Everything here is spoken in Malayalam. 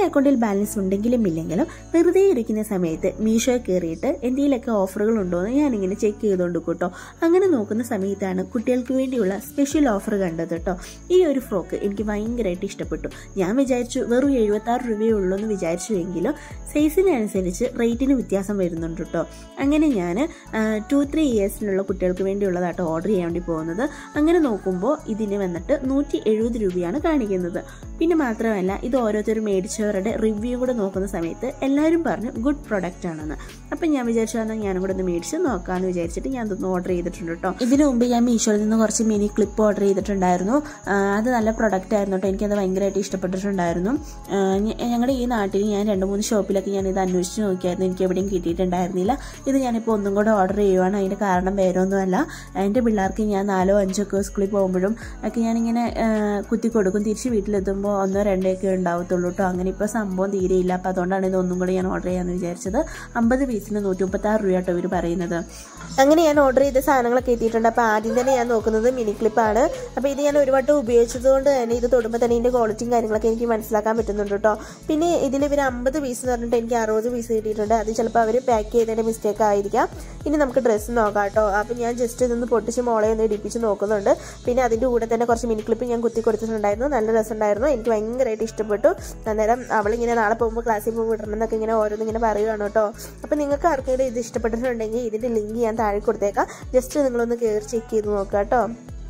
എൻ്റെ അക്കൗണ്ടിൽ ബാലൻസ് ഉണ്ടെങ്കിലും ഇല്ലെങ്കിലും വെറുതെ ഇരിക്കുന്ന സമയത്ത് മീഷോ കയറിയിട്ട് എന്തെങ്കിലുമൊക്കെ ഓഫറുകൾ ഉണ്ടോ എന്ന് ഞാനിങ്ങനെ ചെക്ക് ചെയ്തുകൊണ്ട് കേട്ടോ അങ്ങനെ നോക്കുന്ന സമയത്താണ് കുട്ടികൾക്ക് വേണ്ടിയുള്ള സ്പെഷ്യൽ ഓഫർ കണ്ടത് കേട്ടോ ഈ ഒരു ഫ്രോക്ക് എനിക്ക് ഭയങ്കരമായിട്ട് ഇഷ്ടപ്പെട്ടു ഞാൻ വിചാരിച്ചു വെറും എഴുപത്താറ് രൂപയേ ഉള്ളൂ എന്ന് വിചാരിച്ചു എങ്കിലും സൈസിനനുസരിച്ച് റേറ്റിന് വ്യത്യാസം വരുന്നുണ്ട് കേട്ടോ അങ്ങനെ ഞാൻ ടു ത്രീ ഇയേഴ്സിനുള്ള കുട്ടികൾക്ക് വേണ്ടിയുള്ളതാട്ടോ ഓർഡർ ചെയ്യാൻ വേണ്ടി പോകുന്നത് അങ്ങനെ നോക്കുമ്പോൾ ഇതിന് വന്നിട്ട് നൂറ്റി എഴുപത് രൂപയാണ് കാണിക്കുന്നത് പിന്നെ മാത്രമല്ല ഇത് ഓരോരുത്തരും മേടിച്ചവരുടെ റിവ്യൂ കൂടെ നോക്കുന്ന സമയത്ത് എല്ലാവരും പറഞ്ഞു ഗുഡ് പ്രൊഡക്റ്റ് ആണെന്ന് അപ്പം ഞാൻ വിചാരിച്ചു എന്നാൽ ഞാനും കൂടെ ഒന്ന് മേടിച്ച് നോക്കാമെന്ന് വിചാരിച്ചിട്ട് ഞാൻ ഇതൊന്ന് ഓർഡർ ചെയ്തിട്ടുണ്ട് കേട്ടോ ഇതിനു മുമ്പ് ഞാൻ മീഷോയിൽ നിന്ന് കുറച്ച് മിനി ക്ലിപ്പ് ഓർഡർ ചെയ്തിട്ടുണ്ടായിരുന്നു ആ, അത് നല്ല പ്രൊഡക്റ്റ് ആയിരുന്നു കേട്ടോ എനിക്കത് ഭയങ്കരമായിട്ട് ഇഷ്ടപ്പെട്ടിട്ടുണ്ടായിരുന്നു ആ, ഞ- ഞങ്ങളുടെ ഈ നാട്ടിൽ ഞാൻ രണ്ട് മൂന്ന് ഷോപ്പിലൊക്കെ ഞാൻ ഇത് അന്വേഷിച്ച് നോക്കിയായിരുന്നു എനിക്ക് എവിടെയും കിട്ടിയിട്ടുണ്ടായിരുന്നില്ല ഇത് ഞാനിപ്പോൾ ഒന്നും കൂടെ ഓർഡർ ചെയ്യുവാണ് അതിൻ്റെ കാരണം വേറെ ഒന്നുമല്ല എൻ്റെ പിള്ളേർക്ക് ഞാൻ നാലോ അഞ്ചോ ഒക്കെ സ്കൂളിൽ പോകുമ്പോഴും ഒക്കെ ഞാനിങ്ങനെ ആ, കുത്തി കൊടുക്കും തിരിച്ച് വീട്ടിലെത്തുമ്പോൾ ഒന്നോ രണ്ടോ ഒക്കെ ഉണ്ടാവത്തുള്ളൂ കേട്ടോ അങ്ങനെ ഇപ്പോൾ സംഭവം തീരെയില്ല അപ്പോൾ അതുകൊണ്ടാണ് ഇത് ഒന്നും കൂടെ ഞാൻ ഓർഡർ ചെയ്യാമെന്ന് വിചാരിച്ചത് അമ്പത് പീസിന് നൂറ്റി മുപ്പത്താറ് രൂപ കേട്ടോ ഇവർ പറയുന്നത് അങ്ങനെ ഞാൻ ഓർഡർ ചെയ്ത സാധനങ്ങളൊക്കെ എത്തിയിട്ടുണ്ട് അപ്പോൾ ആദ്യം തന്നെ ഞാൻ നോക്കുന്നത് മിനി ക്ലിപ്പാണ് അപ്പോൾ ഇത് ഞാൻ ഒരു വട്ടം ഉപയോഗിച്ചത് കൊണ്ട് തന്നെ ഇത് തൊടുമ്പോൾ തന്നെ ഇതിൻ്റെ ക്വാളിറ്റിയും കാര്യങ്ങളൊക്കെ എനിക്ക് മനസ്സിലാക്കാൻ പറ്റുന്നുണ്ട് കേട്ടോ പിന്നെ ഇതിൽ ഇവർ അമ്പത് പീസ് എന്ന് പറഞ്ഞിട്ട് എനിക്ക് അറുപത് പീസ് കിട്ടിയിട്ടുണ്ട് അത് ചിലപ്പോൾ അവർ പാക്ക് ചെയ്തതിൻ്റെ മിസ്റ്റേക്ക് ആയിരിക്കാം ഇനി നമുക്ക് ഡ്രസ്സ് നോക്കാം കേട്ടോ അപ്പോൾ ഞാൻ ജസ്റ്റ് ഇതൊന്ന് പൊട്ടിച്ച് മോളെ ഒന്ന് ഇടിപ്പിച്ച് നോക്കുന്നുണ്ട് പിന്നെ അതിൻ്റെ കൂടെ തന്നെ കുറച്ച് മിനി ക്ലിപ്പ് ഞാൻ കുത്തി കൊടുത്തിട്ടുണ്ടായിരുന്നു നല്ല രസമുണ്ടായിരുന്നു എനിക്ക് ഭയങ്കരമായിട്ട് ഇഷ്ടപ്പെട്ടു അന്നേരം അവളിങ്ങനെ നാളെ പോകുമ്പോൾ ക്ലാസ്സിൽ പോകുമ്പോൾ വിടണം എന്നൊക്കെ ഇങ്ങനെ ഓരോന്ന് ഇങ്ങനെ പറയുകയാണ് കേട്ടോ അപ്പോൾ നിങ്ങൾക്ക് ആർക്കെങ്കിലും ഇത് ഇഷ്ടപ്പെട്ടിട്ടുണ്ടെങ്കിൽ ഇതിൻ്റെ ലിങ്ക് ഞാൻ താഴെ കൊടുത്തേക്കാം ജസ്റ്റ് നിങ്ങളൊന്ന് കയറി ചെക്ക് ചെയ്ത് നോക്കുക കേട്ടോ